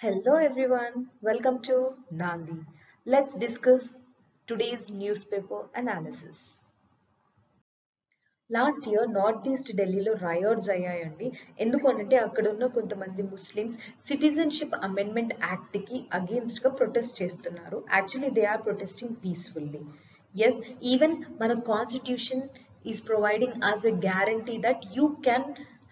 Hello everyone, welcome to Nandi. Let's discuss today's newspaper analysis. Last year north east ఢిల్లీలో riots అయ్యాయండి ఎందుకు అనంటే అక్కడ ఉన్న కొంతమంది ముస్లిమ్స్ సిటిజన్షిప్ అమెండ్మెంట్ యాక్ట్కి అగేన్స్ట్గా ప్రొటెస్ట్ చేస్తున్నారు actually they are protesting peacefully yes even మన constitution is providing as a guarantee that you can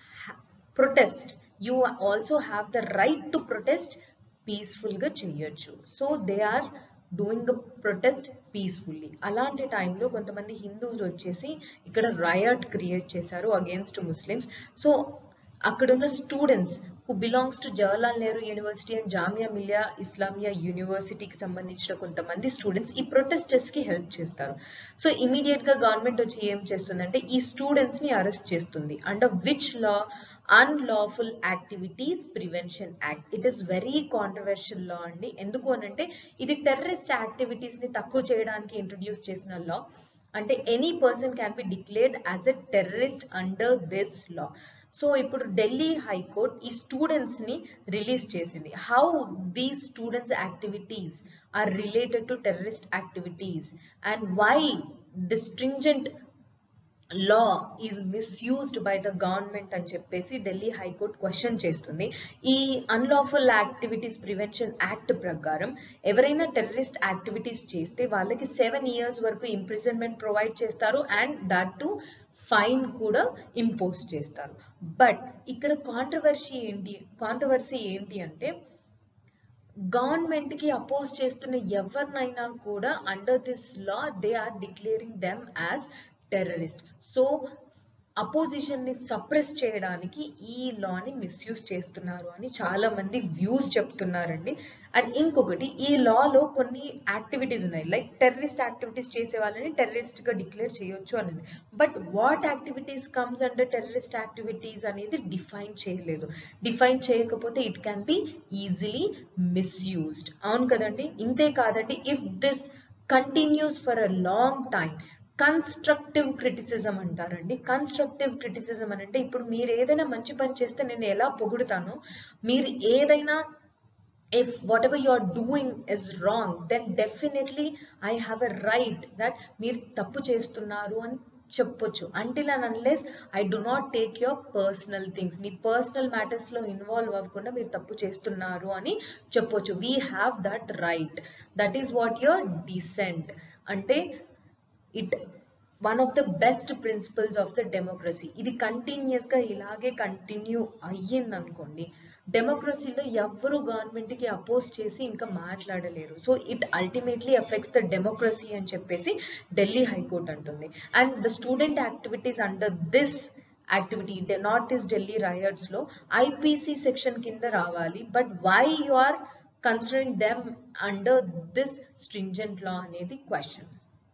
protest you also have the right to protest పీస్ఫుల్గా చేయొచ్చు so they are doing protest peacefully అలాంటి టైంలో కొంతమంది Hindus వచ్చేసి ఇక్కడ riot create చేశారు against Muslims so అక్కడున్న students who belongs to Jawaharlal Nehru university and Jamia Millia Islamia యూనివర్సిటీకి సంబంధించిన కొంతమంది స్టూడెంట్స్ ఈ ప్రొటెస్టర్స్ కి హెల్ప్ చేస్తారు సో ఇమీడియట్ గా గవర్నమెంట్ వచ్చి ఏం చేస్తుందంటే ఈ స్టూడెంట్స్ ని అరెస్ట్ చేస్తుంది under which law unlawful activities prevention act it is very controversial law అండి ఎందుకు అనంటే ఇది టెర్రరిస్ట్ యాక్టివిటీస్ ని తక్కువ చేయడానికి ఇంట్రడ్యూస్ చేసిన లా అంటే any person can be declared as a terrorist under this law so ఇప్పుడు ఢిల్లీ హైకోర్ట్ ఈ స్టూడెంట్స్ ని రిలీజ్ చేసింది how these students activities are related to terrorist activities and why the stringent law is misused by the government అని చెప్పేసి Delhi high court question చేస్తుంది ఈ unlawful activities prevention act ప్రకారం ఎవరైనా టెర్రరిస్ట్ యాక్టివిటీస్ చేస్తే వాళ్ళకి సెవెన్ ఇయర్స్ వరకు ఇంప్రిజన్మెంట్ ప్రొవైడ్ చేస్తారు అండ్ దట్ టు ఫైన్ కూడా ఇంపోజ్ చేస్తారు బట్ ఇక్కడ కాంట్రవర్సీ ఏంటి కాంట్రవర్సీ ఏంటి అంటే గవర్నమెంట్ కి అపోజ్ చేస్తున్న ఎవరినైనా కూడా under this law they are declaring them as terrorist so opposition ని సప్రెస్ చేయడానికి ఈ లాని మిస్యూజ్ చేస్తున్నారు అని చాలా మంది వ్యూస్ చెప్తున్నారండి అండ్ ఇంకొకటి ఈ లాలో కొన్ని యాక్టివిటీస్ ఉన్నాయి లైక్ టెర్రరిస్ట్ యాక్టివిటీస్ చేసే వాళ్ళని టెర్రరిస్ట్ గా డిక్లేర్ చేయొచ్చు అనేది but what activities comes under terrorist activities అనేది డిఫైన్ చేయలేదు డిఫైన్ చేయకపోతే it can be easily misused అవును కదండి ఇంతే కాదండి if this continues for a long time constructive criticism అంటారండి కన్స్ట్రక్టివ్ క్రిటిసిజం అని అంటే ఇప్పుడు మీరు ఏదైనా మంచి పని చేస్తే నేను ఎలా పొగుడుతానో మీరు ఏదైనా if whatever you are doing is wrong then definitely I have a right that మీరు తప్పు చేస్తున్నారు అని చెప్పొచ్చు until and unless I do not take your personal things మీ పర్సనల్ మ్యాటర్స్ లో ఇన్వాల్వ్ అవ్వకుండా మీరు తప్పు చేస్తున్నారు అని చెప్పొచ్చు we have that right that is what your dissent అంటే it one of the best principles of the democracy ఇది కంటిన్యూస్ గా ఇలాగే కంటిన్యూ అయ్యింది అనుకోండి డెమోక్రసీలో ఎవ్వరు గవర్నమెంట్ కి అపోజ్ చేసి ఇంకా మాట్లాడలేరు so it ultimately affects the democracy అని చెప్పేసి ఢిల్లీ హైకోర్ట్ అంటుంది and the student activities under this activity north east Delhi riots లో ఐపీసీ సెక్షన్ కింద రావాలి but why you are considering them under this stringent law అనేది క్వశ్చన్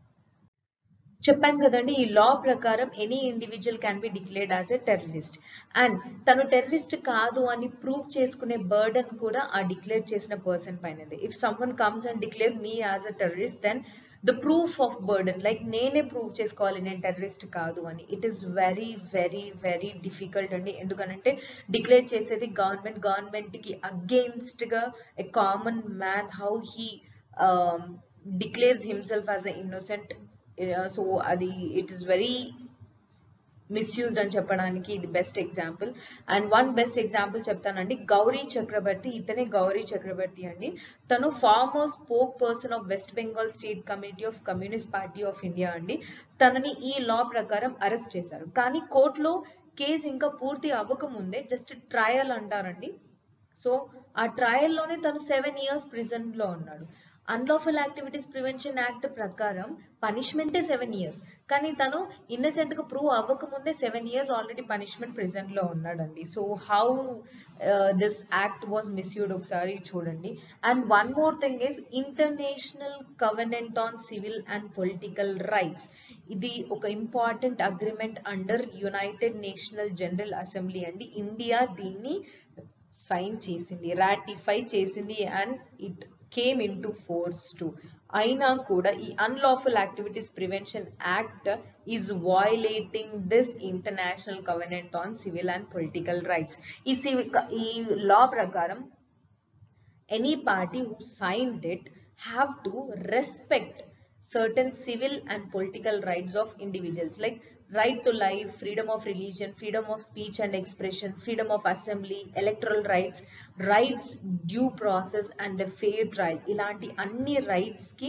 చెప్పాను కదండి ఈ లా ప్రకారం any individual can be declared as a terrorist and తను terrorist కాదు అని ప్రూవ్ చేసుకునే బర్డన్ కూడా ఆ డిక్లేర్ చేసిన person పైనది if someone comes and declare me as a terrorist then the proof of burden like నేనే ప్రూవ్ చేసుకోవాలి నేను టెర్రరిస్ట్ కాదు అని it is very very very difficult అండి ఎందుకనంటే డిక్లేర్ చేసేది గవర్నమెంట్ గవర్నమెంట్ కి అగెయిన్స్ట్ గా a common man how he declares himself as a innocent so అది ఇట్ ఇస్ వెరీ మిస్యూజ్డ్ అని చెప్పడానికి ఇది best example and one best example చెప్తానండి గౌరీ చక్రవర్తి ఇతనే గౌరీ చక్రవర్తి అండి తను farmer spoke person of West Bengal state committee of communist party of India అండి తనని ఈ లా ప్రకారం అరెస్ట్ చేశారు కానీ కోర్టులో కేసు ఇంకా పూర్తి అవ్వకముందే జస్ట్ ట్రయల్ అంటారండి సో ఆ ట్రయల్లోనే తను సెవెన్ ఇయర్స్ ప్రిజన్ లో ఉన్నాడు అన్లాఫుల్ యాక్టివిటీస్ ప్రివెన్షన్ యాక్ట్ ప్రకారం పనిష్మెంటే సెవెన్ ఇయర్స్ కానీ తను ఇన్నసెంట్ గా ప్రూవ్ అవ్వకముందే seven years already punishment present లో ఉన్నాడండి so how this act was misused ఒకసారి చూడండి and one more thing is international covenant on civil and political rights ఇది ఒక important agreement under united national general assembly అండి India దీన్ని sign చేసింది ratify చేసింది and it came into force to అయినా కూడా ఈ unlawful activities prevention act is violating this international covenant on civil and political rights ఈ సివి ఈ లా ప్రకారం any party who signed it have to respect certain civil and political rights of individuals like right to life freedom of religion freedom of speech and expression freedom of assembly electoral rights rights due process and a fair trial ఇలాంటి అన్ని rights కి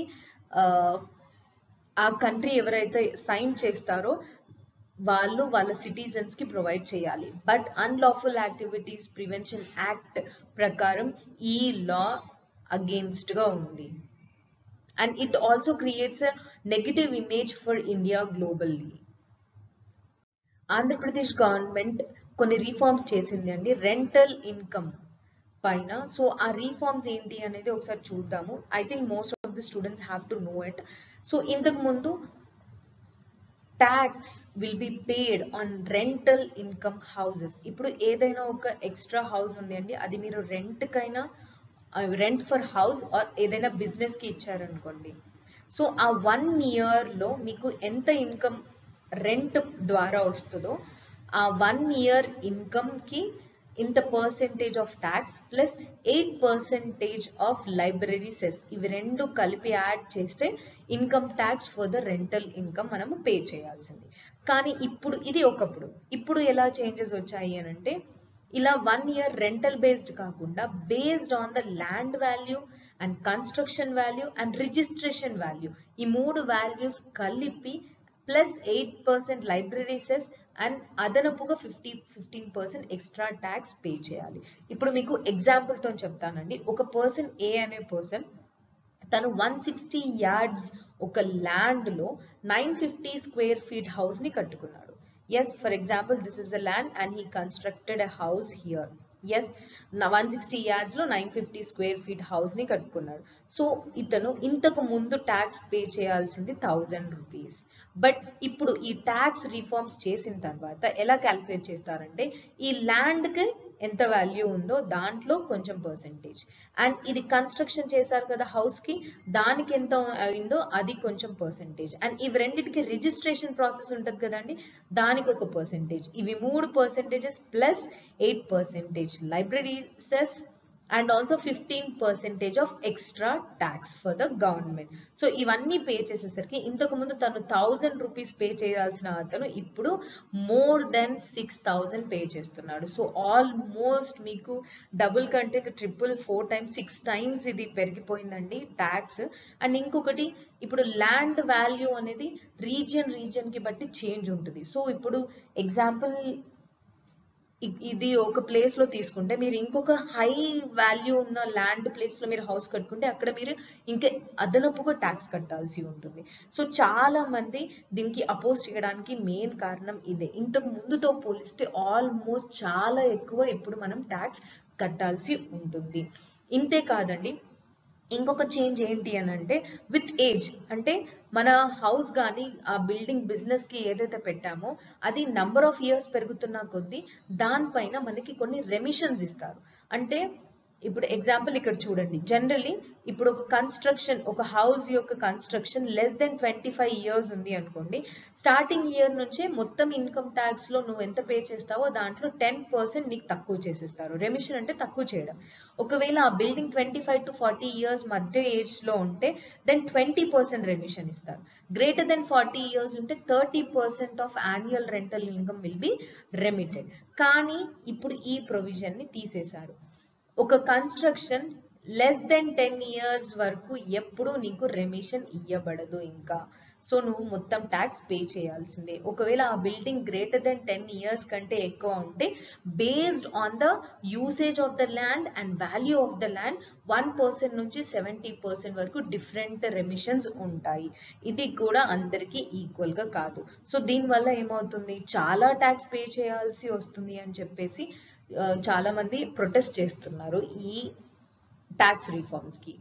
ఆ country ఎవరైతే sign చేస్తారో వాళ్ళు వాళ్ళ citizens కి provide చేయాలి but unlawful activities prevention act ప్రకారం ఈ లా అగేన్స్ట్ గా ఉంది and it also creates a negative image for India globally Andhra Pradesh government కొన్ని రీఫార్మ్స్ చేసింది అండి రెంటల్ ఇన్కమ్ పైన సో ఆ రీఫార్మ్స్ ఏంటి అనేది ఒకసారి చూద్దాము I think most of the students have to know it so ఇంతకు ముందు tax will be paid on rental income houses ఇప్పుడు ఏదైనా ఒక ఎక్స్ట్రా హౌస్ ఉంది అండి అది మీరు రెంట్ కైనా రెంట్ ఫర్ హౌస్ ఆర్ ఏదైనా బిజినెస్ కి ఇచ్చారనుకోండి సో ఆ వన్ ఇయర్ లో మీకు ఎంత ఇన్కమ్ రెంట్ ద్వారా వస్తుందో ఆ వన్ ఇయర్ ఇన్కమ్ కి ఇంత percentage of tax plus eight percentage of library cess ఇవి రెండు కలిపి యాడ్ చేస్తే income tax for the rental income మనము పే చేయాల్సింది కానీ ఇప్పుడు ఇది ఒకప్పుడు ఇప్పుడు ఎలా చేంజెస్ వచ్చాయి అని అంటే ఇలా వన్ ఇయర్ రెంటల్ బేస్డ్ కాకుండా based on the land value and construction value and registration value ఈ మూడు వాల్యూస్ కలిపి plus eight percent library cess and అదనపుగా fifty fifteen percent extra tax pay చేయాలి ఇప్పుడు మీకు ఎగ్జాంపుల్తో చెప్తానండి ఒక పర్సన్ ఏ అనే పర్సన్ తను వన్ సిక్స్టీ యార్డ్స్ ఒక ల్యాండ్లో నైన్ ఫిఫ్టీ స్క్వేర్ ఫీట్ హౌస్ని కట్టుకున్నాడు yes for example this is a land and he constructed a house here yes one sixty yards లో nine fifty square feet house ని కట్టుకున్నాడు so ఇతను ఇంతకు ముందు ట్యాక్స్ పే చేయాల్సింది థౌజండ్ రూపీస్ బట్ ఇప్పుడు ఈ ట్యాక్స్ రిఫార్మ్స్ చేసిన తర్వాత ఎలా క్యాల్కులేట్ చేస్తారంటే ఈ ల్యాండ్ కి ఎంత వాల్యూ ఉందో దాంట్లో కొంచెం పర్సెంటేజ్ అండ్ ఇది కన్స్ట్రక్షన్ చేశారు కదా హౌస్ కి దానికి ఎంత అయిందో అది కొంచెం పర్సెంటేజ్ అండ్ ఇవి రెండింటికి రిజిస్ట్రేషన్ ప్రాసెస్ ఉంటుంది కదండి దానికి ఒక పర్సెంటేజ్ ఇవి మూడు percentages plus eight percentage library cess and also fifteen percentage of extra tax for the government so ఇవన్నీ పే చేసేసరికి ఇంతకు ముందు తను థౌజండ్ రూపీస్ పే చేయాల్సిన అతను ఇప్పుడు more than six thousand pay చేస్తున్నాడు సో ఆల్మోస్ట్ మీకు డబుల్ కంటే triple four times six times ఇది పెరిగిపోయిందండి ట్యాక్స్ అండ్ ఇంకొకటి ఇప్పుడు ల్యాండ్ వాల్యూ అనేది రీజియన్ రీజియన్ కి బట్టి చేంజ్ ఉంటుంది సో ఇప్పుడు ఎగ్జాంపుల్ ఇది ఒక ప్లేస్ లో తీసుకుంటే మీరు ఇంకొక హై వాల్యూ ఉన్న ల్యాండ్ ప్లేస్ లో మీరు హౌస్ కట్టుకుంటే అక్కడ మీరు ఇంకా అదనపుగా ట్యాక్స్ కట్టాల్సి ఉంటుంది సో చాలా మంది దీనికి అపోజ్ చేయడానికి మెయిన్ కారణం ఇదే ఇంతకు ముందుతో పోలిస్తే ఆల్మోస్ట్ చాలా ఎక్కువ ఇప్పుడు మనం ట్యాక్స్ కట్టాల్సి ఉంటుంది ఇంతే కాదండి ఇంకొక చేంజ్ ఏంటి అని అంటే విత్ ఏజ్ అంటే మన హౌస్ కానీ ఆ బిల్డింగ్ బిజినెస్ కి ఏదైతే పెట్టామో అది నంబర్ ఆఫ్ ఇయర్స్ పెరుగుతున్న కొద్దీ దానిపైన మనకి కొన్ని రెమిషన్స్ ఇస్తారు అంటే ఇప్పుడు ఎగ్జాంపుల్ ఇక్కడ చూడండి జనరలీ ఇప్పుడు ఒక కన్స్ట్రక్షన్ ఒక హౌస్ యొక్క construction less than twenty five years ఉంది అనుకోండి స్టార్టింగ్ ఇయర్ నుంచే మొత్తం ఇన్కమ్ ట్యాక్స్ లో నువ్వు ఎంత పే చేస్తావో దాంట్లో టెన్ పర్సెంట్ నీకు తక్కువ చేసేస్తారు రెమిషన్ అంటే తక్కువ చేయడం ఒకవేళ ఆ building twenty five to forty years మధ్య ఏజ్ లో ఉంటే దెన్ ట్వంటీ పర్సెంట్ రెమిషన్ ఇస్తారు గ్రేటర్ దెన్ ఫార్టీ ఇయర్స్ ఉంటే thirty percent of annual rental income will be remitted కానీ ఇప్పుడు ఈ ప్రొవిజన్ ని తీసేశారు ఒక construction less than ten years వరకు ఎప్పుడు నీకు రెమిషన్ ఇవ్వబడదు ఇంకా సో నువ్వు మొత్తం ట్యాక్స్ పే చేయాల్సిందే ఒకవేళ ఆ building greater than ten years కంటే ఎక్కువ ఉంటే based on the usage of the land and value of the land one percent నుంచి సెవెంటీ పర్సెంట్ వరకు డిఫరెంట్ రెమిషన్స్ ఉంటాయి ఇది కూడా అందరికీ ఈక్వల్ గా కాదు సో దీనివల్ల ఏమవుతుంది చాలా ట్యాక్స్ పే చేయాల్సి వస్తుంది అని చెప్పేసి చాలా మంది ప్రొటెస్ట్ చేస్తున్నారు ఈ ట్యాక్స్ రిఫార్మ్స్ కి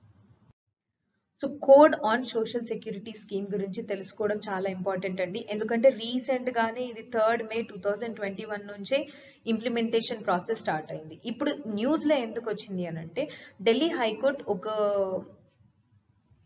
so code on social security scheme గురించి తెలుసుకోవడం చాలా ఇంపార్టెంట్ అండి ఎందుకంటే రీసెంట్ గానే ఇది third May two thousand twenty one నుంచే ఇంప్లిమెంటేషన్ ప్రాసెస్ స్టార్ట్ అయింది ఇప్పుడు న్యూస్ లో ఎందుకు వచ్చింది అని అంటే ఢిల్లీ హైకోర్టు ఒక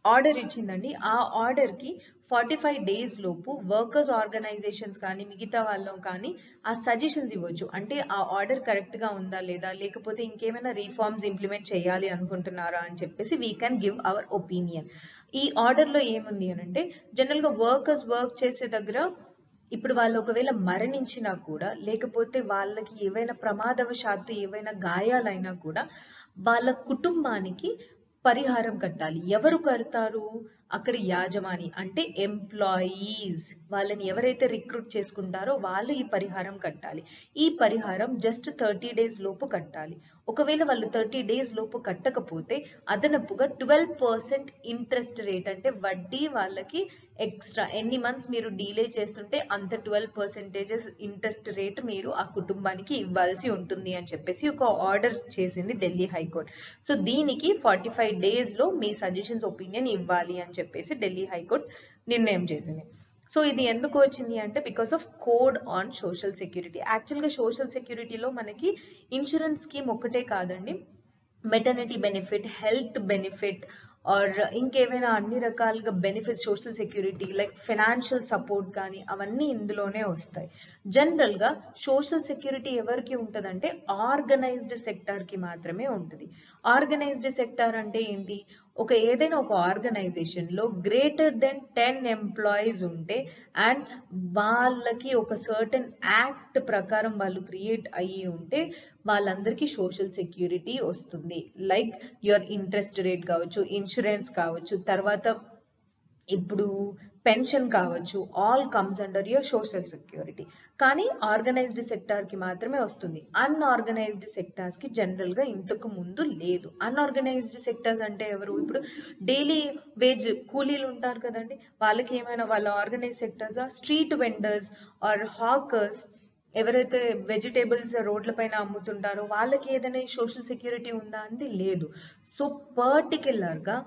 ఆర్డర్ ఇచ్చిందండి ఆ ఆర్డర్ కి ఫార్టీ ఫైవ్ డేస్ లోపు వర్కర్స్ ఆర్గనైజేషన్స్ కానీ మిగతా వాళ్ళు కానీ ఆ సజెషన్స్ ఇవ్వచ్చు అంటే ఆ ఆర్డర్ కరెక్ట్ గా ఉందా లేదా లేకపోతే ఇంకేమైనా రీఫార్మ్స్ ఇంప్లిమెంట్ చేయాలి అనుకుంటున్నారా అని చెప్పేసి we can give our opinion ఈ ఆర్డర్ లో ఏముంది అని అంటే జనరల్ గా వర్కర్స్ వర్క్ చేసే దగ్గర ఇప్పుడు వాళ్ళు ఒకవేళ మరణించినా కూడా లేకపోతే వాళ్ళకి ఏవైనా ప్రమాదవశాత్తు ఏవైనా గాయాలైనా కూడా వాళ్ళ కుటుంబానికి పరిహారం కట్టాలి ఎవరు కడతారు అక్కడ యాజమాని అంటే ఎంప్లాయీస్ వాళ్ళని ఎవరైతే రిక్రూట్ చేసుకుంటారో వాళ్ళు ఈ పరిహారం కట్టాలి ఈ పరిహారం జస్ట్ థర్టీ డేస్ లోపు కట్టాలి ఒకవేళ వాళ్ళు థర్టీ డేస్ లోపు కట్టకపోతే అదనపుగా ట్వెల్వ్ పర్సెంట్ ఇంట్రెస్ట్ రేట్ అంటే వడ్డీ వాళ్ళకి ఎక్స్ట్రా ఎన్ని మంత్స్ మీరు డీలే చేస్తుంటే అంత ట్వెల్వ్ పర్సెంటేజెస్ ఇంట్రెస్ట్ రేట్ మీరు ఆ కుటుంబానికి ఇవ్వాల్సి ఉంటుంది అని చెప్పేసి ఒక ఆర్డర్ చేసింది ఢిల్లీ హైకోర్టు సో దీనికి ఫార్టీ ఫైవ్ డేస్ లో మీ సజెషన్స్ ఒపీనియన్ ఇవ్వాలి అని చెప్పేసి ఢిల్లీ హైకోర్టు నిర్ణయం చేసింది సో ఇది ఎందుకు వచ్చింది అంటే because of code on social security యాక్చువల్గా సోషల్ సెక్యూరిటీలో మనకి ఇన్సూరెన్స్ స్కీమ్ ఒక్కటే కాదండి maternity benefit health benefit or ఇంకేమైనా అన్ని రకాలుగా benefits social security like financial support కానీ అవన్నీ ఇందులోనే వస్తాయి జనరల్ గా సోషల్ సెక్యూరిటీ ఎవరికి ఉంటుందంటే ఆర్గనైజ్డ్ సెక్టార్ కి మాత్రమే ఉంటుంది ఆర్గనైజ్డ్ సెక్టార్ అంటే ఏంటి ఒక ఏదైనా ఒక ఆర్గనైజేషన్ లో గ్రేటర్ దెన్ టెన్ ఎంప్లాయీస్ ఉంటే అండ్ వాళ్ళకి ఒక సర్టన్ యాక్ట్ ప్రకారం వాళ్ళు క్రియేట్ అయ్యి ఉంటే వాళ్ళందరికీ సోషల్ సెక్యూరిటీ వస్తుంది లైక్ యువర్ ఇంట్రెస్ట్ రేట్ కావచ్చు ఇన్సూరెన్స్ కావచ్చు తర్వాత ఇప్పుడు పెన్షన్ కావచ్చు all comes under your social security కానీ ఆర్గనైజ్డ్ సెక్టార్ కి మాత్రమే వస్తుంది అన్ఆర్గనైజ్డ్ సెక్టార్స్ కి జనరల్ గా ఇంతకు ముందు లేదు అన్ఆర్గనైజ్డ్ సెక్టార్స్ అంటే ఎవరు ఇప్పుడు డైలీ వేజ్ కూలీలు ఉంటారు కదండి వాళ్ళకి ఏమైనా వాళ్ళ organise sectors street vendors or hawkers ఎవరైతే వెజిటేబుల్స్ రోడ్ల పైన అమ్ముతుంటారో వాళ్ళకి ఏదైనా సోషల్ సెక్యూరిటీ ఉందా అంటే లేదు సో పర్టికులర్ గా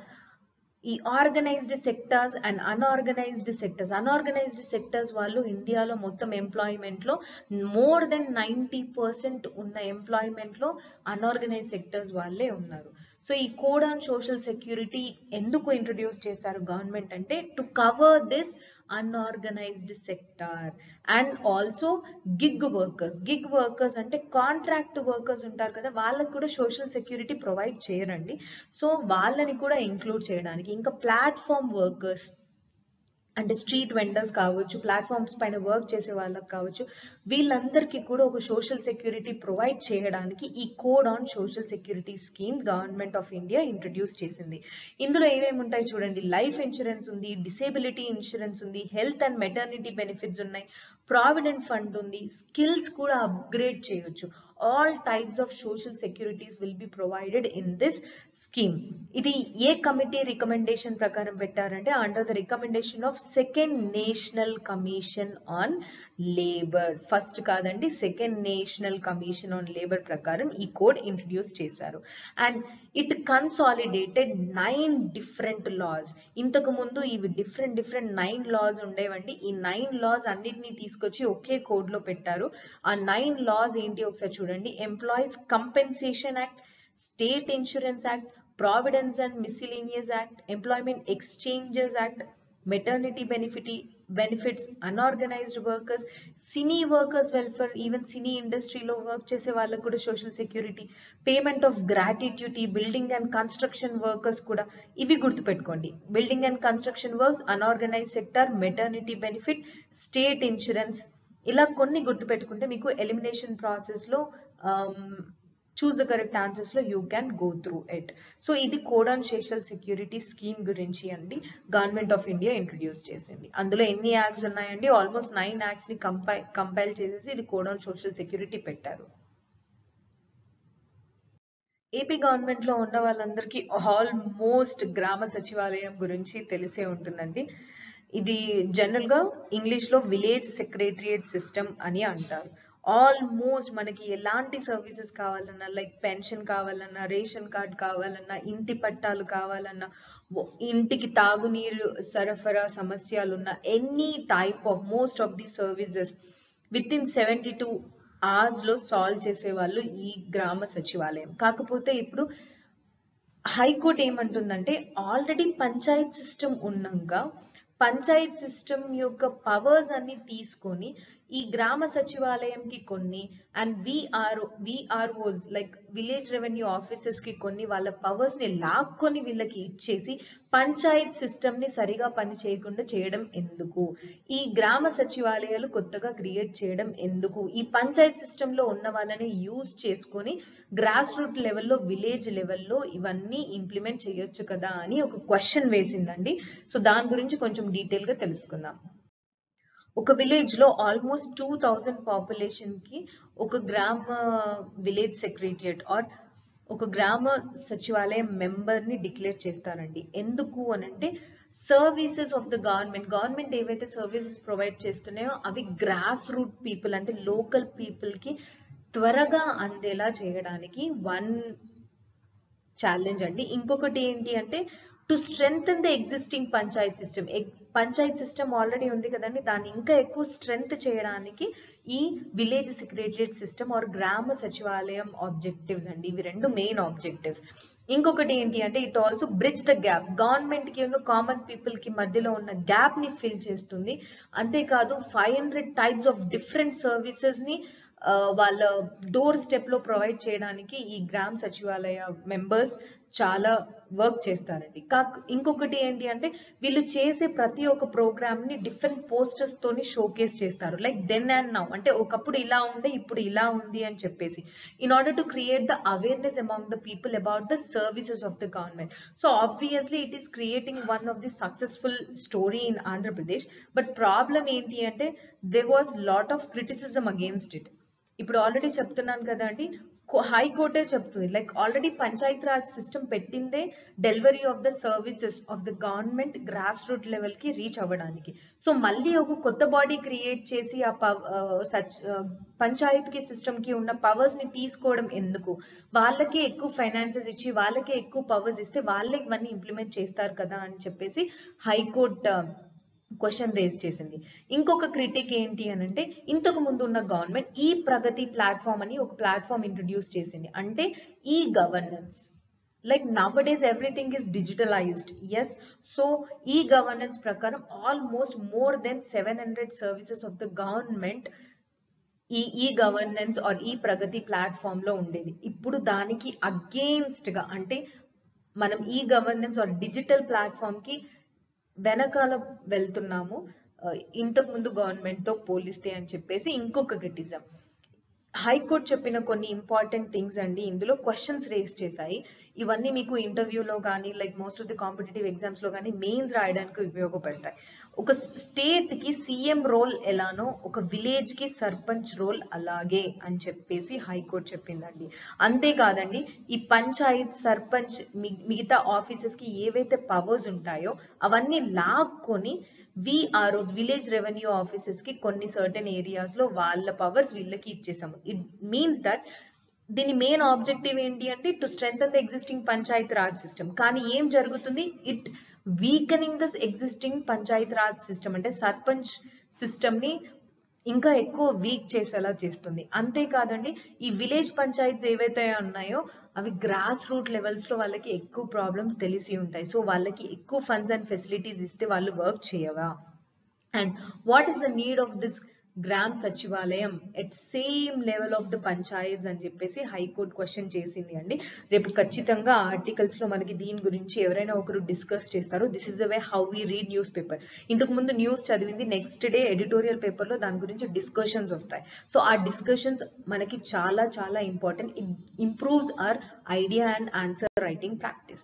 ఈ organised sectors and unorganised sectors unorganised sectors వాళ్ళు ఇండియాలో మొత్తం ఎంప్లాయ్మెంట్ లో మోర్ దెన్ నైంటీ పర్సెంట్ ఉన్న ఎంప్లాయ్మెంట్ లో అన్ఆర్గనైజ్ సెక్టర్స్ వాళ్ళే ఉన్నారు సో ఈ కోడ్ ఆన్ సోషల్ సెక్యూరిటీ ఎందుకు ఇంట్రొడ్యూస్ చేశారు గవర్నమెంట్ అంటే to cover this unorganised sector and also gig workers gig workers అంటే కాంట్రాక్ట్ వర్కర్స్ ఉంటారు కదా వాళ్ళకి కూడా సోషల్ సెక్యూరిటీ ప్రొవైడ్ చేయరండి సో వాళ్ళని కూడా ఇంక్లూడ్ చేయడానికి ఇంకా ప్లాట్ఫామ్ వర్కర్స్ అంటే స్ట్రీట్ వెండర్స్ కావచ్చు ప్లాట్ఫామ్స్ పైన వర్క్ చేసే వాళ్ళకి కావచ్చు వీళ్ళందరికీ కూడా ఒక సోషల్ సెక్యూరిటీ ప్రొవైడ్ చేయడానికి ఈ code on social security scheme government of India introduce చేసింది ఇందులో ఏమేమి ఉంటాయి చూడండి లైఫ్ ఇన్సూరెన్స్ ఉంది డిసేబిలిటీ ఇన్సూరెన్స్ ఉంది హెల్త్ అండ్ మెటర్నిటీ బెనిఫిట్స్ ఉన్నాయి ప్రావిడెంట్ ఫండ్ ఉంది స్కిల్స్ కూడా అప్గ్రేడ్ చేయొచ్చు all types of social securities will be provided in this scheme ఇది ఏ కమిటీ రికమెండేషన్ ప్రకారం పెట్టారంటే under the recommendation of second national commission on labour first కాదండి second national commission on labour ప్రకారం ఈ కోడ్ ఇంట్రడ్యూస్ చేశారు and it consolidated nine different laws ఇంతకు ముందు ఇవి డిఫరెంట్ డిఫరెంట్ నైన్ లాస్ ఉండేవండి ఈ నైన్ లాస్ అన్నిటినీ తీసుకొచ్చి ఒకే కోడ్ లో పెట్టారు ఆ నైన్ లాస్ ఏంటి ఒకసారి చూడండి employees compensation act state insurance act providence and miscellaneous act employment exchanges act maternity benefit benefits unorganised workers cine workers welfare even cine ఇండస్ట్రీలో వర్క్ చేసే వాళ్ళకు కూడా social security payment of gratuity building and construction workers కూడా ఇవి గుర్తుపెట్టుకోండి building and construction works unorganise sector maternity benefit state insurance ఇలా కొన్ని గుర్తుపెట్టుకుంటే మీకు ఎలిమినేషన్ ప్రాసెస్ లో చూస్ ద కరెక్ట్ ఆన్సర్స్ లో you can go through it so ఇది code on social security scheme గురించి అండి గవర్నమెంట్ ఆఫ్ ఇండియా ఇంట్రడ్యూస్ చేసింది అందులో ఎన్ని యాక్ట్స్ ఉన్నాయండి ఆల్మోస్ట్ నైన్ యాక్ట్స్ ని కంపై కంపైల్ చేసేసి ఇది కోడ్ ఆన్ సోషల్ సెక్యూరిటీ పెట్టారు ఏపీ గవర్నమెంట్ లో ఉన్న వాళ్ళందరికీ ఆల్మోస్ట్ గ్రామ సచివాలయం గురించి తెలిసే ఉంటుందండి ఇది జనరల్ గా ఇంగ్లీష్ లో విలేజ్ సెక్రటరియేట్ సిస్టమ్ అని అంటారు ఆల్మోస్ట్ మనకి ఎలాంటి సర్వీసెస్ కావాలన్నా లైక్ పెన్షన్ కావాలన్నా రేషన్ కార్డ్ కావాలన్నా ఇంటి పట్టాలు కావాలన్నా ఇంటికి తాగునీరు సరఫరా సమస్యలున్న any type of most of the services with in seventy two hours లో సాల్వ్ చేసే వాళ్ళు ఈ గ్రామ సచివాలయం కాకపోతే ఇప్పుడు హైకోర్టు ఏమంటుందంటే ఆల్రెడీ పంచాయత్ సిస్టమ్ ఉన్నాక పంచాయత్ సిస్టమ్ యొక్క పవర్స్ అన్ని తీసుకొని ఈ గ్రామ సచివాలయంకి కొన్ని and VR VROs like village revenue officers కి కొన్ని వాళ్ళ పవర్స్ ని లాక్కొని వీళ్ళకి ఇచ్చేసి పంచాయత్ సిస్టమ్ ని సరిగా పని చేయకుండా చేయడం ఎందుకు ఈ గ్రామ సచివాలయాలు కొత్తగా క్రియేట్ చేయడం ఎందుకు ఈ పంచాయత్ సిస్టమ్ లో ఉన్న వాళ్ళని యూజ్ చేసుకొని గ్రాస్ రూట్ లెవెల్లో విలేజ్ లెవెల్లో ఇవన్నీ ఇంప్లిమెంట్ చేయొచ్చు కదా అని ఒక క్వశ్చన్ వేసిందండి సో దాని గురించి కొంచెం డీటెయిల్ గా తెలుసుకుందాం ఒక విలేజ్ లో ఆల్మోస్ట్ టూ థౌజండ్ పాపులేషన్ కి ఒక గ్రామ విలేజ్ సెక్రటరియట్ ఆర్ ఒక గ్రామ సచివాలయం మెంబర్ ని డిక్లేర్ చేస్తారండి ఎందుకు అనంటే services of the government government ఏవైతే సర్వీసెస్ ప్రొవైడ్ చేస్తున్నాయో అవి గ్రాస్ రూట్ పీపుల్ అంటే లోకల్ పీపుల్ కి త్వరగా అందేలా చేయడానికి వన్ ఛాలెంజ్ అండి ఇంకొకటి ఏంటి అంటే to strengthen the existing panchayat system panchayat system already ఉంది కదండి దాన్ని ఇంకా ఎక్కువ స్ట్రెంగ్త్ చేయడానికి ఈ విలేజ్ సెక్రటరియట్ సిస్టమ్ ఆర్ గ్రామ సచివాలయం ఆబ్జెక్టివ్స్ అండి ఇవి రెండు మెయిన్ ఆబ్జెక్టివ్స్ ఇంకొకటి ఏంటి అంటే it also bridge the gap government కి కామన్ పీపుల్ కి మధ్యలో ఉన్న గ్యాప్ ని ఫిల్ చేస్తుంది అంతేకాదు five hundred types of different services ని ఆ, వాళ్ళ డోర్ స్టెప్ లో ప్రొవైడ్ చేయడానికి ఈ గ్రామ సచివాలయ మెంబర్స్ చాలా వర్క్ చేస్తారండి కాక్ ఇంకొకటి ఏంటి అంటే వీళ్ళు చేసే ప్రతి ఒక్క ప్రోగ్రామ్ ని డిఫరెంట్ పోస్టర్స్ తోని షోకేస్ చేస్తారు లైక్ దెన్ అండ్ నౌ అంటే ఒకప్పుడు ఇలా ఉండే ఇప్పుడు ఇలా ఉంది అని చెప్పేసి in order to create the awareness among the people about the services of the government so obviously it is creating one of the successful story in Andhra Pradesh but problem ఏంటి అంటే there was lot of criticism against it ఇప్పుడు already చెప్తున్నాను కదండి హైకోర్టే చెప్తుంది like already panchayat raj system పెట్టిందే delivery of the services of the government grass root level కి reach అవ్వడానికి సో మళ్ళీ ఒక కొత్త బాడీ క్రియేట్ చేసి ఆ పవ్ సచ్ పంచాయత్ కి సిస్టమ్ కి ఉన్న పవర్స్ ని తీసుకోవడం ఎందుకు వాళ్ళకే ఎక్కువ ఫైనాన్సెస్ ఇచ్చి వాళ్ళకే ఎక్కువ పవర్స్ ఇస్తే వాళ్ళే ఇవన్నీ ఇంప్లిమెంట్ చేస్తారు కదా అని చెప్పేసి హైకోర్టు క్వశ్చన్ రేజ్ చేసింది ఇంకొక క్రిటిక్ ఏంటి అని అంటే ఇంతకు ముందు ఉన్న గవర్నమెంట్ ఈ ప్రగతి ప్లాట్ఫామ్ అని ఒక ప్లాట్ఫామ్ ఇంట్రడ్యూస్ చేసింది అంటే e governance like now days everything is digitalised yes so e governance ప్రకారం almost more than seven hundred services of the government ఈ ఈ గవర్నెన్స్ ఆర్ ఈ ప్రగతి ప్లాట్ఫామ్ లో ఉండేది ఇప్పుడు దానికి అగేన్స్ట్ గా అంటే మనం e governance are digital platform కి వెనకాల వెళ్తున్నాము ఆ, ఇంతకు ముందు గవర్నమెంట్ తో పోలిస్తే అని చెప్పేసి ఇంకొక క్రిటిజం హైకోర్టు చెప్పిన కొన్ని ఇంపార్టెంట్ థింగ్స్ అండి ఇందులో క్వశ్చన్స్ రేస్ చేశాయి ఇవన్నీ మీకు ఇంటర్వ్యూలో కానీ like most of the competitive exams లో కానీ మెయిన్స్ రాయడానికి ఉపయోగపడతాయి ఒక స్టేట్ కి సీఎం రోల్ ఎలానో ఒక విలేజ్ కి సర్పంచ్ రోల్ అలాగే అని చెప్పేసి హైకోర్టు చెప్పిందండి అంతేకాదండి ఈ పంచాయత్ సర్పంచ్ మి- మిగతా ఆఫీసెస్ కి ఏవైతే పవర్స్ ఉంటాయో అవన్నీ లాక్కొని విఆర్ఓస్ విలేజ్ రెవెన్యూ ఆఫీసెస్ కి కొన్ని సర్టెన్ ఏరియాస్ లో వాళ్ళ పవర్స్ వీళ్ళకి ఇచ్చేసాము ఇట్ మీన్స్ దట్ దీని మెయిన్ ఆబ్జెక్టివ్ ఏంటి అంటే to strength the existing panchayat raj system కానీ ఏం జరుగుతుంది it weakening this existing panchayat raj system అంటే సర్పంచ్ సిస్టమ్ ని ఇంకా ఎక్కువ వీక్ చేసేలా చేస్తుంది అంతేకాదండి ఈ విలేజ్ పంచాయత్స్ ఏవైతే ఉన్నాయో అవి గ్రాస్ రూట్ లెవెల్స్ లో వాళ్ళకి ఎక్కువ ప్రాబ్లమ్స్ తెలిసి ఉంటాయి సో వాళ్ళకి ఎక్కువ ఫండ్స్ అండ్ ఫెసిలిటీస్ ఇస్తే వాళ్ళు వర్క్ చేయవా and what is the need of this Gram Sachivalayam at same level of the panchayats అని చెప్పేసి హైకోర్టు క్వశ్చన్ చేసింది అండి రేపు ఖచ్చితంగా ఆర్టికల్స్ లో మనకి దీని గురించి ఎవరైనా ఒకరు డిస్కస్ చేస్తారు this is the way how we read news paper ఇంతకు ముందు న్యూస్ చదివింది నెక్స్ట్ డే ఎడిటోరియల్ పేపర్ లో దాని గురించి డిస్కషన్స్ వస్తాయి సో ఆ డిస్కషన్స్ మనకి చాలా చాలా important it improves our idea and answer writing practice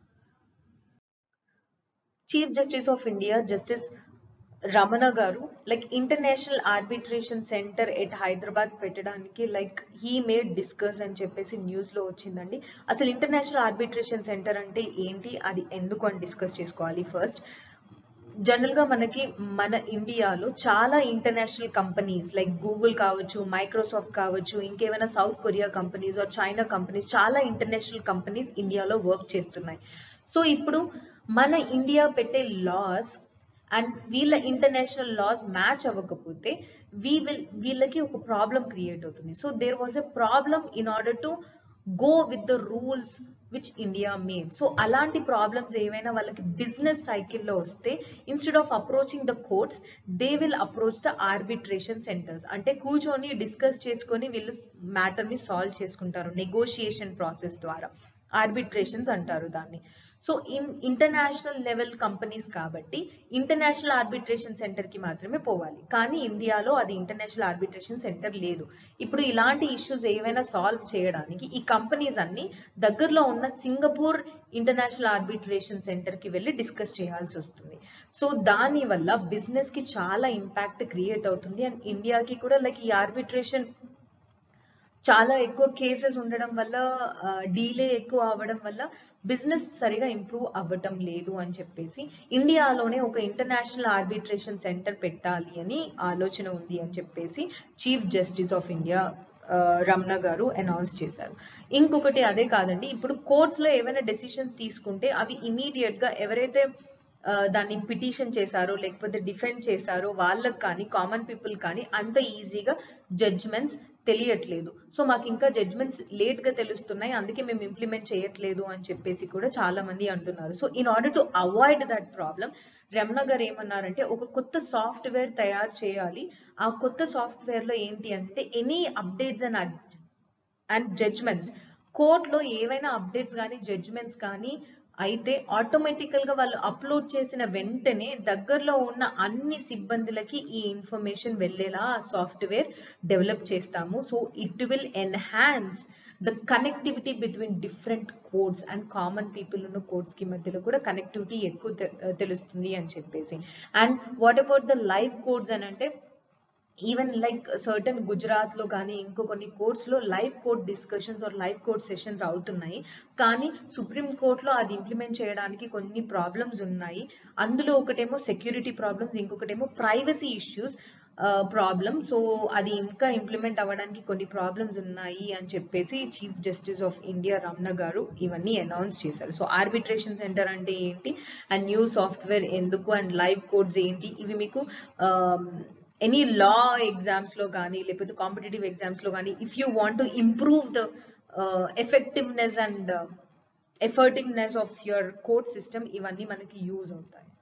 chief justice of India justice Ramana గారు like international arbitration centre at Hyderabad పెట్టడానికి లైక్ హీ మేడ్ డిస్కస్ అని చెప్పేసి న్యూస్ లో వచ్చిందండి అసలు ఇంటర్నేషనల్ ఆర్బిట్రేషన్ సెంటర్ అంటే ఏంటి అది ఎందుకు అని డిస్కస్ చేసుకోవాలి ఫస్ట్ జనరల్ గా మనకి మన ఇండియాలో చాలా ఇంటర్నేషనల్ కంపెనీస్ లైక్ గూగుల్ కావచ్చు మైక్రోసాఫ్ట్ కావచ్చు ఇంకేమైనా South Korea companies or China companies చాలా ఇంటర్నేషనల్ కంపెనీస్ ఇండియాలో వర్క్ చేస్తున్నాయి సో ఇప్పుడు మన ఇండియా పెట్టే లాస్ అండ్ వీళ్ళ ఇంటర్నేషనల్ లాస్ మ్యాచ్ అవ్వకపోతే వీ విల్ వీళ్ళకి ఒక ప్రాబ్లం క్రియేట్ అవుతుంది so there was a problem in order to go with the rules which India made so అలాంటి ప్రాబ్లమ్స్ ఏవైనా వాళ్ళకి బిజినెస్ సైకిల్లో వస్తే instead of approaching the courts they will approach the arbitration centres అంటే కూర్చొని discuss చేసుకొని వీళ్ళు మ్యాటర్ని సాల్వ్ చేసుకుంటారు నెగోషియేషన్ ప్రాసెస్ ద్వారా ఆర్బిట్రేషన్స్ అంటారు దాన్ని so in international level companies కాబట్టి ఇంటర్నేషనల్ ఆర్బిట్రేషన్ సెంటర్ కి మాత్రమే పోవాలి కానీ ఇండియాలో అది ఇంటర్నేషనల్ ఆర్బిట్రేషన్ సెంటర్ లేదు ఇప్పుడు ఇలాంటి ఇష్యూస్ ఏవైనా సాల్వ్ చేయడానికి ఈ కంపెనీస్ అన్ని దగ్గరలో ఉన్న సింగపూర్ ఇంటర్నేషనల్ ఆర్బిట్రేషన్ సెంటర్ కి వెళ్ళి డిస్కస్ చేయాల్సి వస్తుంది సో దాని వల్ల బిజినెస్ కి చాలా ఇంపాక్ట్ క్రియేట్ అవుతుంది అండ్ ఇండియాకి కూడా లైక్ ఈ ఆర్బిట్రేషన్ చాలా ఎక్కువ కేసెస్ ఉండడం వల్ల డీలే ఎక్కువ అవ్వడం వల్ల బిజినెస్ సరిగా ఇంప్రూవ్ అవ్వటం లేదు అని చెప్పేసి ఇండియాలోనే ఒక ఇంటర్నేషనల్ ఆర్బిట్రేషన్ సెంటర్ పెట్టాలి అని ఆలోచన ఉంది అని చెప్పేసి chief justice of India Ramana గారు అనౌన్స్ చేశారు ఇంకొకటి అదే కాదండి ఇప్పుడు కోర్ట్స్ లో ఏవైనా డెసిషన్స్ తీసుకుంటే అవి ఇమీడియట్ గా ఎవరైతే ఆ, దాన్ని పిటిషన్ చేశారో లేకపోతే డిఫెండ్ చేశారో వాళ్ళకి కానీ కామన్ పీపుల్ కానీ అంత ఈజీగా జడ్జ్మెంట్స్ తెలియట్లేదు సో మాకు ఇంకా జడ్జ్మెంట్స్ లేట్ గా తెలుస్తున్నాయి అందుకే మేము ఇంప్లిమెంట్ చేయట్లేదు అని చెప్పేసి కూడా చాలా మంది అంటున్నారు so in order to avoid that problem Ramana గారు ఏమన్నారంటే ఒక కొత్త సాఫ్ట్వేర్ తయారు చేయాలి ఆ కొత్త సాఫ్ట్వేర్ లో ఏంటి అంటే any updates and and judgments కోర్టులో ఏవైనా అప్డేట్స్ కానీ జడ్జ్మెంట్స్ కానీ అయితే ఆటోమేటికల్ గా వాళ్ళు అప్లోడ్ చేసిన వెంటనే దగ్గరలో ఉన్న అన్ని సిబ్బందులకి ఈ ఇన్ఫర్మేషన్ వెళ్ళేలా ఆ సాఫ్ట్వేర్ డెవలప్ చేస్తాము so it will enhance the connectivity between different courts and common people ఉన్న కోడ్స్ కి మధ్యలో కూడా కనెక్టివిటీ ఎక్కువ తె- తెలుస్తుంది అని చెప్పేసి and what about the live courts అని అంటే ఈవెన్ లైక్ సర్టన్ గుజరాత్ లో కానీ ఇంకో కొన్ని కోర్ట్స్ లో live court discussions or live court sessions అవుతున్నాయి కానీ సుప్రీం కోర్ట్ లో అది ఇంప్లిమెంట్ చేయడానికి కొన్ని ప్రాబ్లమ్స్ ఉన్నాయి అందులో ఒకటేమో సెక్యూరిటీ ప్రాబ్లమ్స్ ఇంకొకటేమో ప్రైవసీ ఇష్యూస్ ప్రాబ్లం సో అది ఇంకా ఇంప్లిమెంట్ అవ్వడానికి కొన్ని ప్రాబ్లమ్స్ ఉన్నాయి అని చెప్పేసి chief justice of India Ramana గారు ఇవన్నీ అనౌన్స్ చేశారు సో ఆర్బిట్రేషన్ సెంటర్ అంటే ఏంటి అండ్ న్యూ సాఫ్ట్వేర్ ఎందుకు అండ్ లైవ్ కోడ్స్ ఏంటి ఇవి మీకు ఎనీ లా ఎగ్జామ్స్ లో కానీ లేకపోతే కాంపిటేటివ్ ఎగ్జామ్స్ లో కానీ if you want to improve the effectiveness and effortiveness of your court system ఇవన్నీ మనకి యూజ్ అవుతాయి